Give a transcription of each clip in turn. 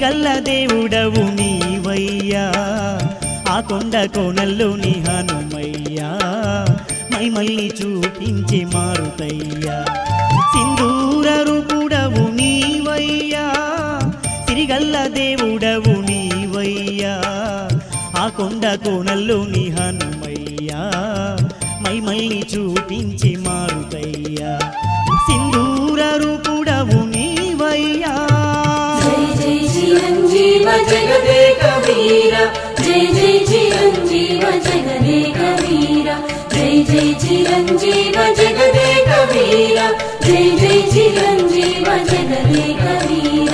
సిరిగల్ల దేవుడవు నీవయ్యా ఆ కొండ కోనల్లోని హనుమయ్యా మైమల్ని చూపించి మారుతయ్యా సింధూర రూపుడవు నీవయ్యా సిరిగల్ల దేవుడవు నీవయ్యా ఆ కొండ కోనల్లోని హనుమయ్యా మైమల్ని చూపించి మారుతయ్యా సింధూర రూపుడవు నీవయ్యా జై జై చిరంజీవ జగదేక వీర జై జై చిరంజీవ జగదేక వీర జై జై చిరంజీవ జగదేక వీర జై జై చిరంజీవ జగదేక వీర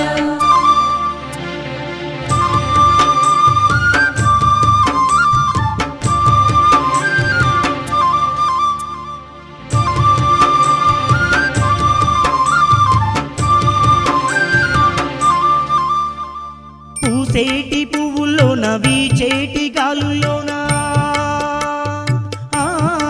పూసేటి పువ్వుల్లోన వీచేటి గాలుల్లోన ఆ,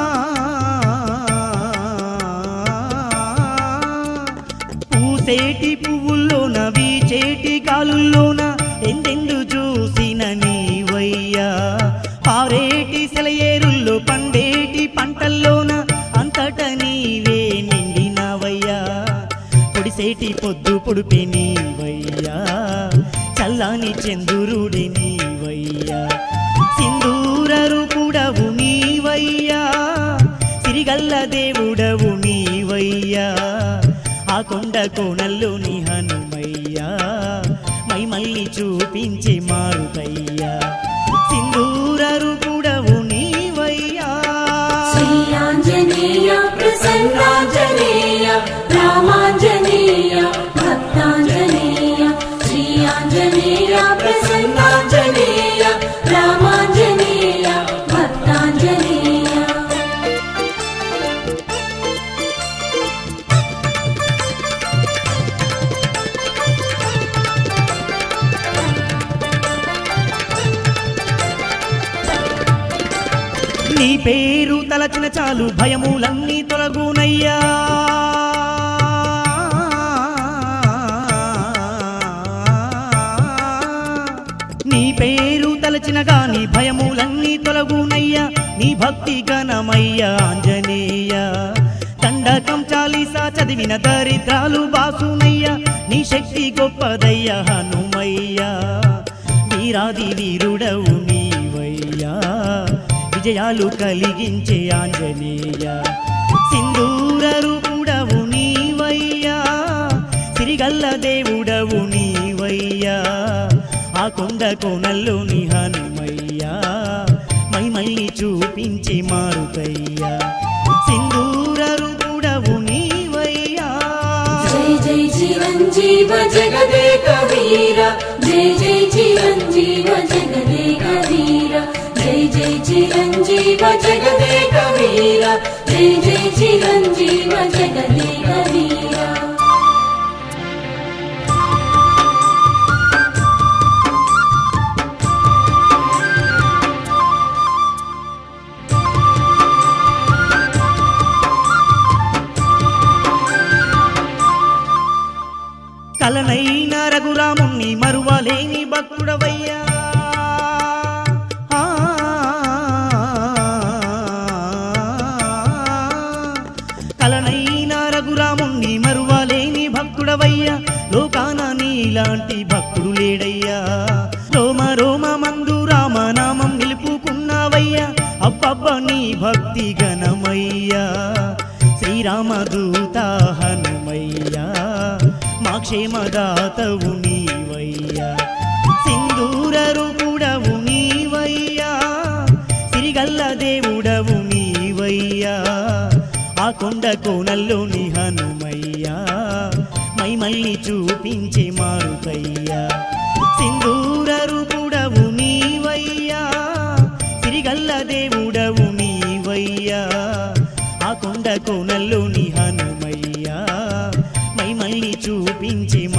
పూసేటి పువ్వుల్లోన వీచేటి గాలుల్లోన ఎందెందు చూసిన నీవయ్యా పారేటి సెలయేరుల్లో పండేటి పంటల్లోన అంతట నీవే నిండినవయ్యా పొడిసేటి పొద్దు పొడిపే నీవయ్యా చల్లాని చందురుడి నీవయ్యా సింధూర రూపుడవు నీవయ్యా సిరిగల్ల దేవుడవు నీవయ్యా ఆ కొండ కోణల్లోని హనుమయ్యా మైమల్ని చూపించి మారుతయ్యా సింధూర రూపుడవు నీవయ్యా శ్రీ ఆంజనేయ ప్రసన్నాంజనేయ రామాంజనేయ భక్తాంజనేయ శ్రీ ఆంజనేయ ప్రసన్నాంజనేయ రామాంజనేయ భక్తాంజనేయ నీ పేరు తలచిన చాలు భయములన్నీ తొలగునయ్యా నీ పేరు తలచిన గాని భయములన్నీ తొలగునయ్యా నీ భక్తి గణమయ్యా ఆంజనేయ తండకం చాలీసా చదివిన దరిద్రాలు బాసునయ్యా నీ శక్తి గొప్పదయ్యా హనుమయ్యా వీరాది వీరుడవు నీవయ్యా విజయాలు కలిగించే ఆంజనేయ సింధూర రూపుడవు నీవయ్యా సిరిగల్ల దేవుడవు నీవయ్యా ఆ కొండ కోనల్లోని హనుమయ్యా మైమల్ని చూపించి మారుతయ్యా సింధూర రూపుడవు నీవయ్యా జై జై చిరంజీవ జగదేక వీర జై జై చిరంజీవ జగదేక వీర జై జై చిరంజీవ జగదేక వీర జై జై చిరంజీవ జగదేక వీర కలనైన రఘురాముణ్ణి మరువలేని భక్తుడవయ్యా ఆ, కలనైన రఘురాముణ్ణి మరువలేని భక్తుడవయ్యా లోకాన నీలాంటి భక్తుడు లేడయ్యా రోమ రోమ మందు రామనామం నిలుపుకున్నావయ్యా అబ్బబ్బ నీ భక్తి గణమయ్యా శ్రీరామదూత హనుమయ్యా మా క్షేమదాతవు నీవయ్యా సింధూర రూపుడవు నీవయ్యా సిరిగల్ల దేవుడవు నీవయ్యా ఆ కొండ కోనల్లోని హనుమయ్యా మైమల్ని చూపించి మారుతయ్యా సింధూర రూపుడవు నీవయ్యా సిరిగల్ల దేవుడవు నీవయ్యా ఆ కొండ కోనల్లోని హనుమయ్యా మైమల్ని చూపించి